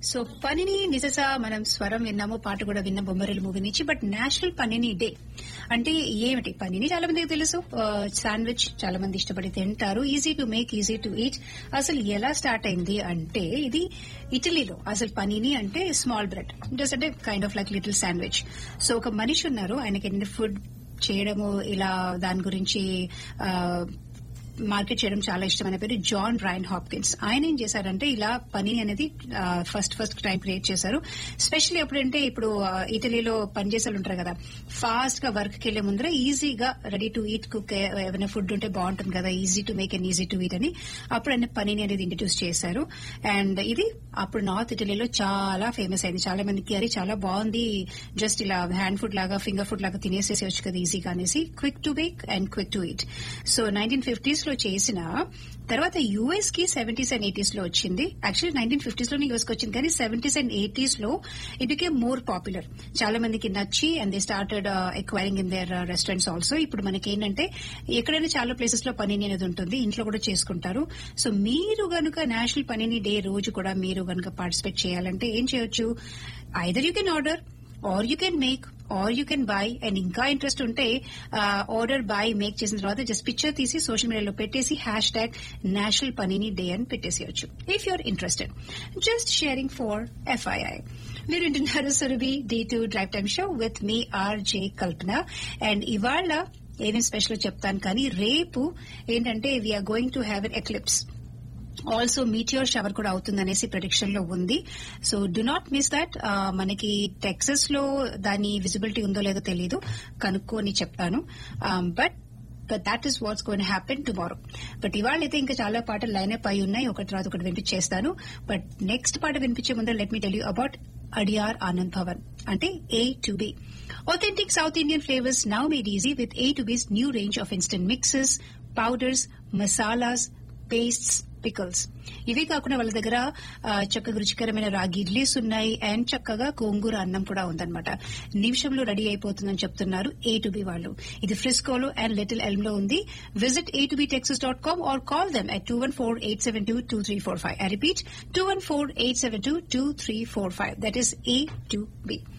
so పనిని నిజసా మనం స్వరం విన్నాము పాట కూడా విన్న బొమ్మరిల మూవీ నుంచి బట్ నేషనల్ పనిని డే అంటే ఏమిటి పనిని చాలా మందికి తెలుసు శాండ్విచ్ చాలా మంది ఇష్టపడి తింటారు easy to make easy to eat అసలు ఎలా స్టార్ట్ అయింది అంటే ఇది ఇటలీలో అసలు పనిని అంటే స్మాల్ బ్రెడ్ జస్ట్ అంటే kind of like little sandwich so ఒక మనిషి ఉన్నారు ఆయనకి ఫుడ్ చేయడము ఇలా దాని గురించి ఆ, మార్కెట్ చేయడం చాలా ఇష్టం ఆయన పేరు జాన్ బ్రైన్ హాప్కిన్స్ ఆయన ఏం చేశారంటే ఇలా పని అనేది ఫస్ట్ ఫస్ట్ టైం క్రియేట్ చేశారు స్పెషల్లీ ఎప్పుడంటే ఇప్పుడు ఆ, ఇటలీలో పనిచేసే వాళ్ళు ఉంటారు కదా ఫాస్ట్ గా వర్క్ కి వెళ్లే ముందర ఈజీగా రెడీ టు ఈట్ కుక్ ఏమైనా ఫుడ్ ఉంటే బాగుంటుంది కదా easy to make and easy to eat అని అప్పుడు ఆయన పనిని అనేది ఇంట్రడ్యూస్ చేశారు అండ్ ఇది అప్పుడు నార్త్ ఇటలీలో చాలా ఫేమస్ అయింది చాలా మందికి అది చాలా బాగుంది జస్ట్ ఇలా హ్యాండ్ ఫుడ్ లాగా ఫింగర్ ఫుడ్ లాగా తినేసేసేయచ్చు కదా ఈజీగా అనేసి quick to bake and quick to eat so nineteen fifties లో చేసిన తర్వాత యుఎస్ కి సెవెంటీస్ అండ్ ఎయిటీస్ లో వచ్చింది యాక్చువల్లీ నైన్టీన్ ఫిఫ్టీస్ లోనే యుఎస్ కి వచ్చింది కానీ సెవెంటీస్ అండ్ ఎయిటీస్ లో ఇట్ బికేమ్ మోర్ పాపులర్ చాలా మందికి నచ్చి and they started acquiring in their restaurants also ఇప్పుడు మనకి ఏంటంటే ఎక్కడైనా చాలా ప్లేసెస్ లో పనిని అనేది ఉంటుంది ఇంట్లో కూడా చేసుకుంటారు సో మీరు గనుక నేషనల్ పనిని డే రోజు కూడా మీరు గనుక పార్టిసిపేట్ చేయాలంటే ఏం చేయొచ్చు either you can order or you can make or you can buy and ఇంకా ఇంట్రెస్ట్ ఉంటే ఆర్డర్ బై మేక్ చేసిన తర్వాత జస్ట్ పిక్చర్ తీసి సోషల్ మీడియాలో పెట్టేసి hashtag national panini day అని పెట్టేసేయచ్చు if you're interested just sharing for FYI మీరు వింటున్నారు Surabhi day to drive time show with me RJ Kalpana and ఇవాళ ఏమేమి స్పెషల్ చెప్తాను కానీ రేపు ఏంటంటే we're going to have N eclipse also meteor shower కూడా అవుతుందనేసి ప్రొడిక్షన్ లో ఉంది so do not miss that మనకి టెక్సస్ లో దాని విజిబిలిటీ ఉందో లేదో తెలీదు కనుక్కొని చెప్తాను but but that is what's gonna happen tomorrow but ఇవాళ అయితే ఇంకా చాలా పాటలు లైన్ అప్ అయి ఉన్నాయి ఒకటి తర్వాత ఒకటి వినిపించేస్తాను బట్ నెక్స్ట్ పాట వినిపించే ముందర let me tell you about Adyar Anand Bhavan అంటే A to B Authentic South Indian flavors now made easy with A to B's new range of instant mixes, powders, masalas, pastes, pickles ఇవి కాకుండా వాళ్ళ దగ్గర ఆ, చక్కగా రుచికరమైన రాగి ఇడ్లీస్ ఉన్నాయి అండ్ చక్కగా గోంగూర అన్నం కూడా ఉందన్నమాట నిమిషంలో రెడీ అయిపోతుందని చెప్తున్నారు ఏ టు బి వాళ్ళు ఇది ఫ్రిస్కోలో అండ్ లిటిల్ ఎల్మ్ లో ఉంది visit A to B Texas dot com or call them at two one four eight seven two two three four five I repeat two one four eight seven two two three four five that is A to B